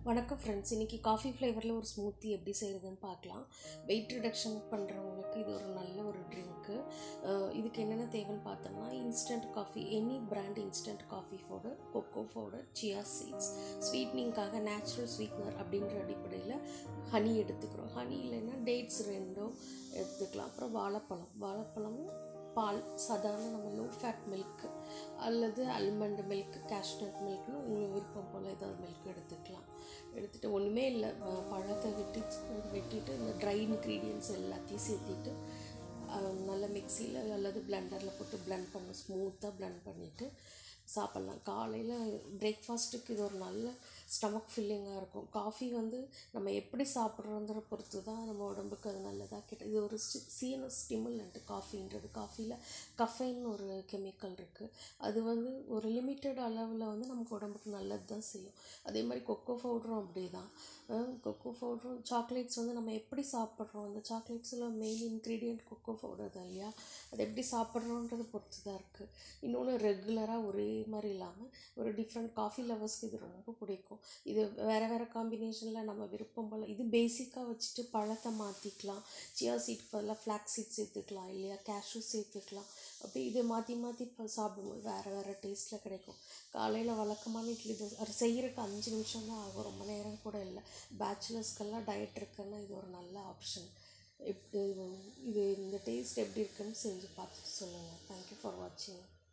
வணக்கம் ஃப்ரெண்ட்ஸ் இன்றைக்கி காஃபி ஃப்ளேவரில் ஒரு ஸ்மூத்தி எப்படி செய்கிறதுன்னு பார்க்கலாம் வெயிட் ரிடக்ஷன் பண்ணுறவங்களுக்கு இது ஒரு நல்ல ஒரு ட்ரிங்க்கு இதுக்கு என்னென்ன தேவைன்னு பார்த்தோம்னா instant coffee any brand instant coffee powder cocoa powder chia seeds ஸ்வீட்னிங்காக நேச்சுரல் ஸ்வீட்னர் அப்படின்ற அடிப்படையில் ஹனி எடுத்துக்கிறோம் ஹனி இல்லைன்னா டேட்ஸ் ரெண்டும் எடுத்துக்கலாம் அப்புறம் வாழைப்பழம் வாழைப்பழமும் பால் சாதாரண நம்ம லோ ஃபேட் மில்க்கு அல்லது அல்மண்ட் மில்க் கேஷ்நட் மில்க்னு உங்களுக்கு விருப்பம் போல் ஏதாவது மில்க் எடுத்துக்கலாம் எடுத்துகிட்டு ஒன்றுமே இல்லை ப- பழத்தை வெட்டி வெட்டிட்டு இந்த ட்ரை இன்க்ரீடியன்ஸ் எல்லாத்தையும் சேர்த்திட்டு அஹ், நல்ல மிக்சியில் அல்லது பிளெண்டரில் போட்டு பிளெண்ட் பண்ண ஸ்மூத்தாக பிளெண்ட் பண்ணிவிட்டு சாப்பிட்லாம் காலையில் பிரேக்ஃபாஸ்ட்டுக்கு இது ஒரு நல்ல ஸ்டமக் ஃபில்லிங்காக இருக்கும் காஃபி வந்து நம்ம எப்படி சாப்பிட்றோங்கிற பொறுத்து தான் நம்ம உடம்புக்கு அது நல்லதாக கெட்ட இது ஒரு சீன ஸ்டிமுலண்ட் காஃபின்றது காஃபியில் கஃபைன் ஒரு கெமிக்கல் இருக்குது அது வந்து ஒரு லிமிட்டட் அளவில் வந்து நமக்கு உடம்புக்கு நல்லது தான் செய்யும் அதே மாதிரி கொக்கோ பவுடரும் அப்படி தான் கொக்கோ பவுடரும் சாக்லேட்ஸ் வந்து நம்ம எப்படி சாப்பிட்றோம் அந்த சாக்லேட்ஸில் மெயின் இன்க்ரீடியன்ட் கொக்கோ பவுடர் தான் இல்லையா அது எப்படி சாப்பிட்றோன்றதை பொறுத்து தான் இருக்குது இன்னொன்று ரெகுலராக ஒரே மாதிரி இல்லாமல் ஒரு டிஃப்ரெண்ட் காஃபி லவர்ஸ்க்கு இது ரொம்ப பிடிக்கும் இது வேறு வேறு காம்பினேஷனில் நம்ம விருப்பம் போல் இது பேசிக்காக வச்சுட்டு பழத்தை மாற்றிக்கலாம் சியா சீட் பதிலாக ஃப்ளாக் சீட் சேர்த்துக்கலாம் இல்லையா கேஷ்யூ சேர்த்துக்கலாம் அப்படி இதை மாற்றி மாற்றி இப்போ சாப்பிடும்போது வேறு வேறு டேஸ்ட்டில் கிடைக்கும் காலையில் வழக்கமான இட்லி தோசை அது செய்கிறதுக்கு அஞ்சு நிமிஷம் தான் ஆகும் ரொம்ப நேரம் கூட இல்லை பேச்சுலர்ஸ்க்கெல்லாம் டயட் இருக்குன்னா இது ஒரு நல்ல ஆப்ஷன் எப்படி இது இந்த டேஸ்ட் எப்படி இருக்குன்னு செஞ்சு பார்த்துட்டு சொல்லுங்கள் தேங்க்யூ ஃபார் வாட்சிங்